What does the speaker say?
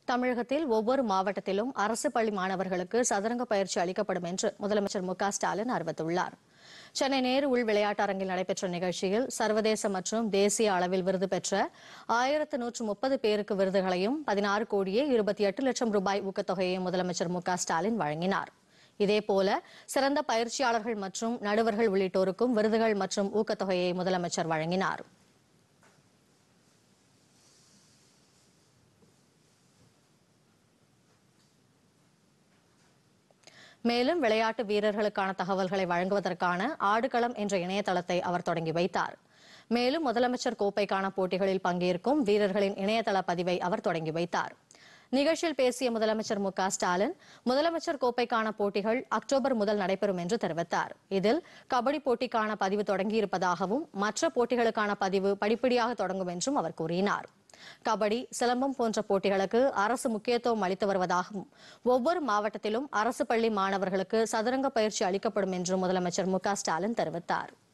தமிழகத்தில் ஒவ்வொரு மாவட்டத்திலும் அரசு பள்ளி மாணவர்களுக்கு சதுரங்க பயிற்சி அளிக்கப்படும் என்று முதலமைச்சர் மு க ஸ்டாலின் அறிவித்துள்ளார் சென்னை நேரு உள் விளையாட்டு அரங்கில் நடைபெற்ற நிகழ்ச்சியில் சர்வதேச மற்றும் தேசிய அளவில் விருது பெற்ற ஆயிரத்து நூற்று முப்பது பேருக்கு விருதுகளையும் பதினாறு கோடியே இருபத்தி எட்டு லட்சம் ரூபாய் ஊக்கத்தொகையையும் முதலமைச்சர் மு க ஸ்டாலின் வழங்கினார் இதேபோல சிறந்த பயிற்சியாளர்கள் மற்றும் நடுவர்கள் உள்ளிட்டோருக்கும் விருதுகள் மற்றும் ஊக்கத்தொகையை முதலமைச்சர் வழங்கினார் மேலும் விளையாட்டு வீரர்களுக்கான தகவல்களை வழங்குவதற்கான ஆடுகளம் என்ற இணையதளத்தை அவர் தொடங்கி வைத்தார் மேலும் முதலமைச்சர் கோப்பைக்கான போட்டிகளில் பங்கேற்கும் வீரர்களின் இணையதள பதிவை அவர் தொடங்கி வைத்தார் நிகழ்ச்சியில் பேசிய முதலமைச்சர் மு க ஸ்டாலின் முதலமைச்சர் கோப்பைக்கான போட்டிகள் அக்டோபர் முதல் நடைபெறும் என்று தெரிவித்தார் இதில் கபடி போட்டிக்கான பதிவு தொடங்கியிருப்பதாகவும் மற்ற போட்டிகளுக்கான பதிவு படிப்படியாக தொடங்கும் என்றும் அவர் கூறினார் கபடி சிலம்பம் போன்ற போட்டிகளுக்கு அரசு முக்கியத்துவம் அளித்து வருவதாகவும் ஒவ்வொரு மாவட்டத்திலும் அரசு பள்ளி மாணவர்களுக்கு சதுரங்க பயிற்சி அளிக்கப்படும் என்றும் முதலமைச்சர் மு க ஸ்டாலின் தெரிவித்தார்